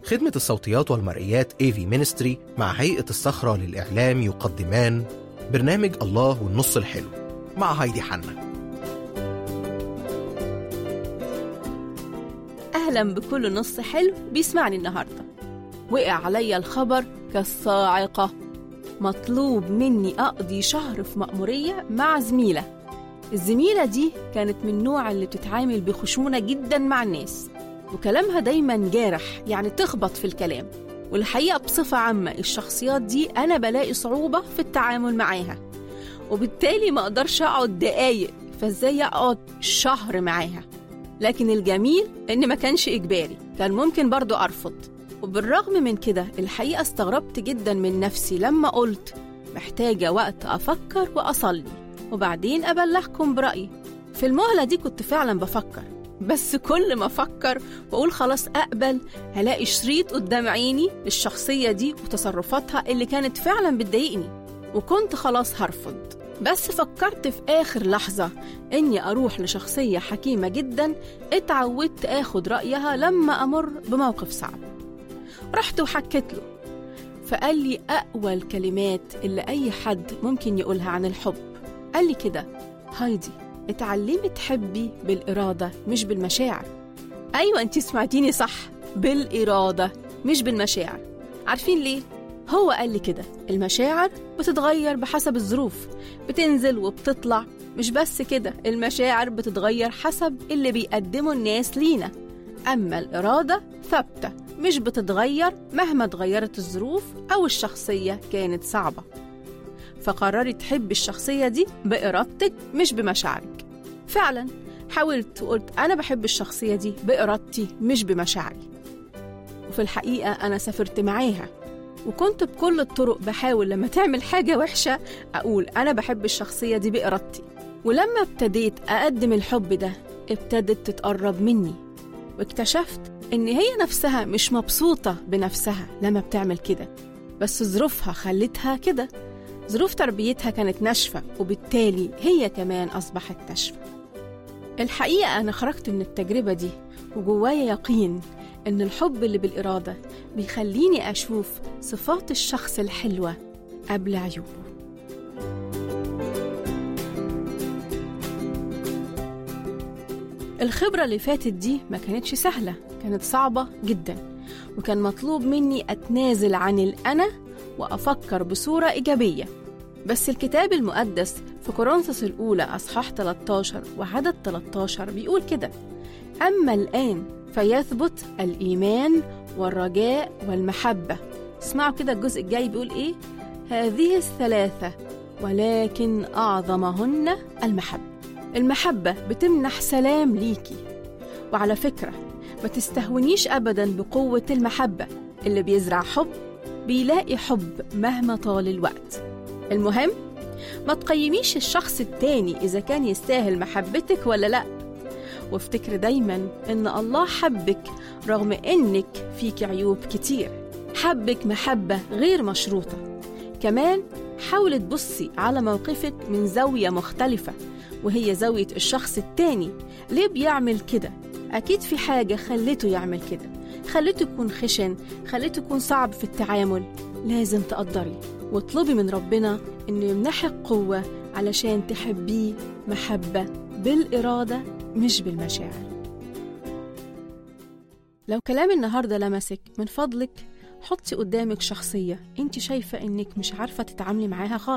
خدمة الصوتيات والمرئيات AV Ministry مع هيئة الصخرة للإعلام يقدمان برنامج الله والنص الحلو مع هايدي حنا أهلا بكل نص حلو بيسمعني النهاردة وقع عليا الخبر كالصاعقة مطلوب مني أقضي شهر في مأمورية مع زميلة الزميلة دي كانت من النوع اللي بتتعامل بخشونة جدا مع الناس وكلامها دايما جارح يعني تخبط في الكلام والحقيقة بصفة عامة الشخصيات دي أنا بلاقي صعوبة في التعامل معاها وبالتالي ما أقدرش أقعد دقايق فإزاي أقعد شهر معاها لكن الجميل إن ما كانش إجباري كان ممكن برضو أرفض وبالرغم من كده الحقيقة استغربت جدا من نفسي لما قلت محتاجة وقت أفكر وأصلي وبعدين أبلغكم برأيي في المهلة دي كنت فعلا بفكر بس كل ما أفكر وأقول خلاص أقبل هلاقي شريط قدام عيني للشخصية دي وتصرفاتها اللي كانت فعلا بتضايقني وكنت خلاص هرفض بس فكرت في آخر لحظة إني أروح لشخصية حكيمة جدا اتعودت آخد رأيها لما أمر بموقف صعب رحت وحكيت له فقال لي أقوى الكلمات اللي أي حد ممكن يقولها عن الحب قال لي كده هايدي اتعلمي تحبي بالإرادة مش بالمشاعر أيوة أنت سمعتيني صح بالإرادة مش بالمشاعر عارفين ليه؟ هو قال لي كده المشاعر بتتغير بحسب الظروف بتنزل وبتطلع مش بس كده المشاعر بتتغير حسب اللي بيقدمه الناس لينا أما الإرادة ثابتة مش بتتغير مهما اتغيرت الظروف أو الشخصية كانت صعبة فقرري تحبي الشخصية دي بإرادتك مش بمشاعرك فعلا حاولت وقلت أنا بحب الشخصية دي بإرادتي مش بمشاعري وفي الحقيقة أنا سافرت معاها وكنت بكل الطرق بحاول لما تعمل حاجة وحشة أقول أنا بحب الشخصية دي بإرادتي ولما ابتديت أقدم الحب ده ابتدت تتقرب مني واكتشفت إن هي نفسها مش مبسوطة بنفسها لما بتعمل كده بس ظروفها خلتها كده ظروف تربيتها كانت ناشفة وبالتالي هي كمان أصبحت ناشفة الحقيقة أنا خرجت من التجربة دي وجوايا يقين إن الحب اللي بالإرادة بيخليني أشوف صفات الشخص الحلوة قبل عيوبه الخبرة اللي فاتت دي ما كانتش سهلة كانت صعبة جدا وكان مطلوب مني أتنازل عن الأنا وأفكر بصورة إيجابية بس الكتاب المقدس في كورنثوس الأولى أصحاح 13 وعدد 13 بيقول كده أما الآن فيثبت الإيمان والرجاء والمحبة اسمعوا كده الجزء الجاي بيقول إيه هذه الثلاثة ولكن أعظمهن المحبة المحبة بتمنح سلام ليكي وعلى فكرة ما تستهونيش أبدا بقوة المحبة اللي بيزرع حب بيلاقي حب مهما طال الوقت المهم ما تقيميش الشخص التاني إذا كان يستاهل محبتك ولا لأ وافتكر دايما إن الله حبك رغم إنك فيك عيوب كتير حبك محبة غير مشروطة كمان حاولي تبصي على موقفك من زاوية مختلفة وهي زاوية الشخص التاني ليه بيعمل كده أكيد في حاجة خلته يعمل كده خلته يكون خشن خلته يكون صعب في التعامل لازم تقدري واطلبي من ربنا إنه يمنحك قوة علشان تحبيه محبة بالإرادة مش بالمشاعر لو كلام النهاردة لمسك من فضلك حطي قدامك شخصية انت شايفة انك مش عارفة تتعاملي معاها خالص